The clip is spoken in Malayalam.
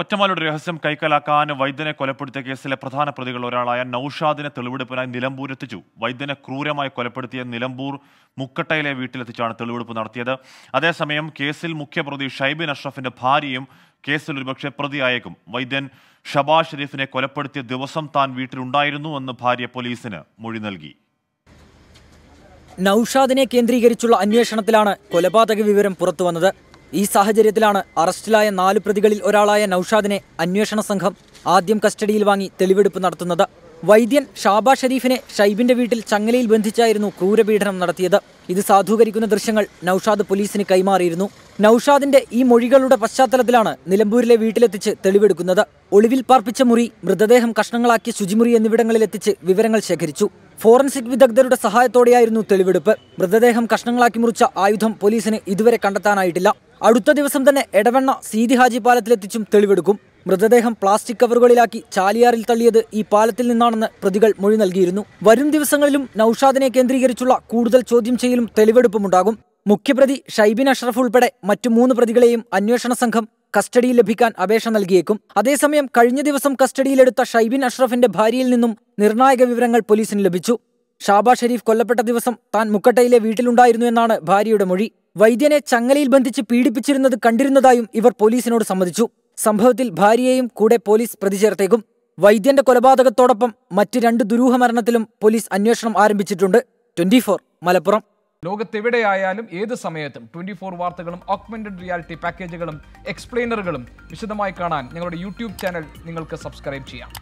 ഒറ്റമാലയുടെ രഹസ്യം കൈക്കലാക്കാൻ വൈദ്യനെ കൊലപ്പെടുത്തിയ കേസിലെ പ്രധാന പ്രതികൾ ഒരാളായ നൌഷാദിനെ തെളിവെടുപ്പിനായി നിലമ്പൂർ എത്തിച്ചു വൈദ്യനെ ക്രൂരമായി കൊലപ്പെടുത്തിയ നിലമ്പൂർ മുക്കട്ടയിലെ വീട്ടിലെത്തിച്ചാണ് തെളിവെടുപ്പ് നടത്തിയത് അതേസമയം കേസിൽ മുഖ്യപ്രതി ഷൈബിൻ അഷ്റഫിന്റെ ഭാര്യയും കേസിൽ ഒരുപക്ഷെ പ്രതിയായേക്കും വൈദ്യൻ ഷബാസ് ഷെരീഫിനെ കൊലപ്പെടുത്തിയ ദിവസം താൻ വീട്ടിലുണ്ടായിരുന്നു എന്ന് ഭാര്യ പോലീസിന് മൊഴി നൽകി നൌഷാദിനെ കേന്ദ്രീകരിച്ചുള്ള അന്വേഷണത്തിലാണ് കൊലപാതക വിവരം പുറത്തുവന്നത് ഈ സാഹചര്യത്തിലാണ് അറസ്റ്റിലായ നാല് പ്രതികളിൽ ഒരാളായ നൌഷാദിനെ അന്വേഷണ സംഘം ആദ്യം കസ്റ്റഡിയിൽ വാങ്ങി തെളിവെടുപ്പ് നടത്തുന്നത് വൈദ്യൻ ഷാബാ ഷരീഫിനെ ഷൈബിന്റെ വീട്ടിൽ ചങ്ങലയിൽ ബന്ധിച്ചായിരുന്നു ക്രൂരപീഡനം നടത്തിയത് ഇത് സാധൂകരിക്കുന്ന ദൃശ്യങ്ങൾ നൌഷാദ് പോലീസിന് കൈമാറിയിരുന്നു നൌഷാദിന്റെ ഈ മൊഴികളുടെ പശ്ചാത്തലത്തിലാണ് നിലമ്പൂരിലെ വീട്ടിലെത്തിച്ച് തെളിവെടുക്കുന്നത് ഒളിവിൽ പാർപ്പിച്ച മുറി മൃതദേഹം കഷ്ണങ്ങളാക്കിയ ശുചിമുറി എന്നിവിടങ്ങളിലെത്തിച്ച് വിവരങ്ങൾ ശേഖരിച്ചു ഫോറൻസിക് വിദഗ്ധരുടെ സഹായത്തോടെയായിരുന്നു തെളിവെടുപ്പ് മൃതദേഹം കഷ്ണങ്ങളാക്കി മുറിച്ച ആയുധം പോലീസിന് ഇതുവരെ കണ്ടെത്താനായിട്ടില്ല അടുത്ത ദിവസം തന്നെ എടവണ്ണ സീതി ഹാജി പാലത്തിലെത്തിച്ചും തെളിവെടുക്കും മൃതദേഹം പ്ലാസ്റ്റിക് കവറുകളിലാക്കി ചാലിയാറിൽ തള്ളിയത് ഈ പാലത്തിൽ നിന്നാണെന്ന് പ്രതികൾ മൊഴി നൽകിയിരുന്നു വരും ദിവസങ്ങളിലും നൌഷാദിനെ കേന്ദ്രീകരിച്ചുള്ള കൂടുതൽ ചോദ്യം ചെയ്യലും തെളിവെടുപ്പുമുണ്ടാകും മുഖ്യപ്രതി ഷൈബിൻ അഷ്റഫ് ഉൾപ്പെടെ മറ്റു മൂന്ന് പ്രതികളെയും അന്വേഷണ സംഘം കസ്റ്റഡിയിൽ ലഭിക്കാൻ അപേക്ഷ നൽകിയേക്കും അതേസമയം കഴിഞ്ഞ ദിവസം കസ്റ്റഡിയിലെടുത്ത ഷൈബിൻ അഷ്റഫിന്റെ ഭാര്യയിൽ നിന്നും നിർണായക വിവരങ്ങൾ പോലീസിന് ലഭിച്ചു ഷാബാ ഷെരീഫ് കൊല്ലപ്പെട്ട ദിവസം താൻ മുക്കട്ടയിലെ വീട്ടിലുണ്ടായിരുന്നു എന്നാണ് ഭാര്യയുടെ മൊഴി വൈദ്യനെ ചങ്ങലയിൽ ബന്ധിച്ച് പീഡിപ്പിച്ചിരുന്നത് കണ്ടിരുന്നതായും ഇവർ പോലീസിനോട് സമ്മതിച്ചു സംഭവത്തിൽ ഭാര്യയെയും കൂടെ പോലീസ് പ്രതി ചേർത്തേക്കും വൈദ്യന്റെ കൊലപാതകത്തോടൊപ്പം മറ്റ് രണ്ട് ദുരൂഹ മരണത്തിലും പോലീസ് അന്വേഷണം ആരംഭിച്ചിട്ടുണ്ട് ട്വന്റി മലപ്പുറം ലോകത്തെവിടെയായാലും ഏത് സമയത്തും ട്വന്റി ഫോർ വാർത്തകളും ഓഗ്മെന്റഡ് റിയാലിറ്റി പാക്കേജുകളും എക്സ്പ്ലെയിനറുകളും വിശദമായി കാണാൻ ഞങ്ങളുടെ യൂട്യൂബ് ചാനൽ നിങ്ങൾക്ക് സബ്സ്ക്രൈബ് ചെയ്യാം